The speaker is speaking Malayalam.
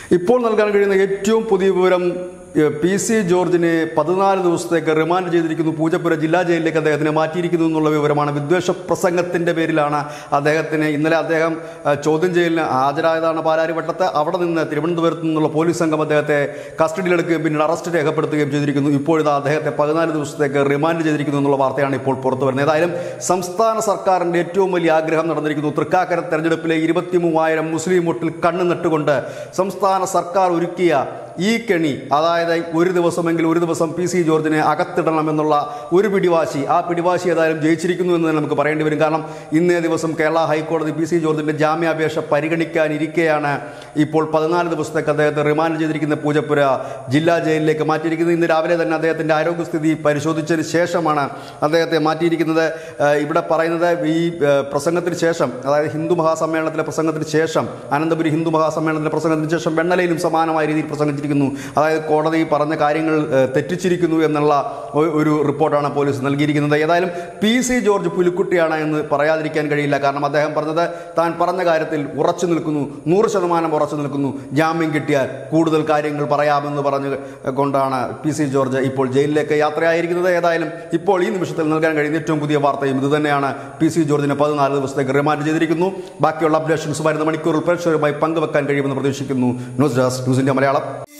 ഇപ്പോൾ നൽകാൻ കഴിയുന്ന ഏറ്റവും പുതിയ വിവരം ഏഹ്, പി സി ജോർജിനെ പതിനാല് ദിവസത്തേക്ക് റിമാൻഡ് ചെയ്തിരിക്കുന്നു പൂജപ്പുര ജില്ലാ ജയിലിലേക്ക് അദ്ദേഹത്തിനെ മാറ്റിയിരിക്കുന്നു എന്നുള്ള വിവരമാണ് വിദ്വേഷ പ്രസംഗത്തിന്റെ പേരിലാണ് അദ്ദേഹത്തിന് ഇന്നലെ അദ്ദേഹം ഏഹ്, ചോദ്യം ചെയ്യലിന് ഹാജരായതാണ് പാലാരിവട്ടത്ത് അവിടെ നിന്ന് തിരുവനന്തപുരത്ത് നിന്നുള്ള പോലീസ് സംഘം അദ്ദേഹത്തെ കസ്റ്റഡിയിലെടുക്കുകയും പിന്നീട് അറസ്റ്റ് രേഖപ്പെടുത്തുകയും ചെയ്തിരിക്കുന്നു ഇപ്പോഴിതാ അദ്ദേഹത്തെ പതിനാല് ദിവസത്തേക്ക് റിമാൻഡ് ചെയ്തിരിക്കുന്നു എന്നുള്ള വാർത്തയാണ് ഇപ്പോൾ പുറത്തു വരുന്നത് ഏതായാലും സംസ്ഥാന സർക്കാരിന്റെ ഏറ്റവും വലിയ ആഗ്രഹം നടന്നിരിക്കുന്നു തൃക്കാക്കര തെരഞ്ഞെടുപ്പിലെ ഇരുപത്തി മൂവായിരം മുസ്ലിം വോട്ടിൽ കണ്ണു നട്ടുകൊണ്ട് സംസ്ഥാന സർക്കാർ ഒരുക്കിയ ഈ കെണി അതായത് ഒരു ദിവസമെങ്കിൽ ഒരു ദിവസം പി സി ജോർജിനെ അകത്തിടണമെന്നുള്ള ഒരു പിടിവാശി ആ പിടിവാശി ഏതായാലും ജയിച്ചിരിക്കുന്നു എന്ന് തന്നെ നമുക്ക് പറയേണ്ടി വരും കാരണം ഇന്നേ ദിവസം കേരള ഹൈക്കോടതി പി സി ജോർജിന്റെ ജാമ്യാപേക്ഷ പരിഗണിക്കാനിരിക്കെയാണ് ഇപ്പോൾ പതിനാല് ദിവസത്തേക്ക് അദ്ദേഹത്തെ റിമാൻഡ് ചെയ്തിരിക്കുന്ന പൂജപ്പുര ജില്ലാ ജയിലിലേക്ക് മാറ്റിയിരിക്കുന്നത് ഇന്ന് രാവിലെ തന്നെ അദ്ദേഹത്തിന്റെ ആരോഗ്യസ്ഥിതി പരിശോധിച്ചതിന് ശേഷമാണ് അദ്ദേഹത്തെ മാറ്റിയിരിക്കുന്നത് ഏഹ് ഇവിടെ പറയുന്നത് ഈ ഏഹ് പ്രസംഗത്തിന് ശേഷം അതായത് ഹിന്ദു മഹാസമ്മേളനത്തിലെ പ്രസംഗത്തിന് ശേഷം അനന്തപുരി ഹിന്ദു മഹാസമ്മേളനത്തിലെ പ്രസംഗത്തിന് ശേഷം വെണ്ണലയിലും സമാനമായ രീതിയിൽ പ്രസംഗിച്ചിരിക്കുന്നു അതായത് കോടതി പറഞ്ഞ കാര്യങ്ങൾ ഏഹ് തെറ്റിച്ചിരിക്കുന്നു എന്നുള്ള ഒ- ഒരു റിപ്പോർട്ടാണ് പോലീസ് നൽകിയിരിക്കുന്നത് ഏതായാലും പി സി ജോർജ് പുലിക്കുട്ടിയാണ് എന്ന് പറയാതിരിക്കാൻ കഴിയില്ല കാരണം അദ്ദേഹം പറഞ്ഞത് താൻ പറഞ്ഞ കാര്യത്തിൽ ഉറച്ചു നിൽക്കുന്നു നൂറ് ശതമാനം ഉറച്ചു നിൽക്കുന്നു ജാമ്യം കിട്ടിയാൽ കൂടുതൽ കാര്യങ്ങൾ പറയാമെന്ന് പറഞ്ഞ് കൊണ്ടാണ് പി സി ജോർജ് ഇപ്പോൾ ജയിലിലേക്ക് യാത്രയായിരിക്കുന്നത് ഏതായാലും ഇപ്പോൾ ഈ നിമിഷത്തിൽ നൽകാൻ കഴിയുന്ന ഏറ്റവും പുതിയ വാർത്തയും ഇതുതന്നെയാണ് പി സി ജോർജിനെ പതിനാല് ദിവസത്തേക്ക് റിമാൻഡ് ചെയ്തിരിക്കുന്നു ബാക്കിയുള്ള അപ്ഡേഷൻസ് വരുന്ന മണിക്കൂറിൽ പ്രേക്ഷകരുമായി പങ്കുവെക്കാൻ കഴിയുമെന്ന് പ്രതീക്ഷിക്കുന്നു news desk news India Malayalam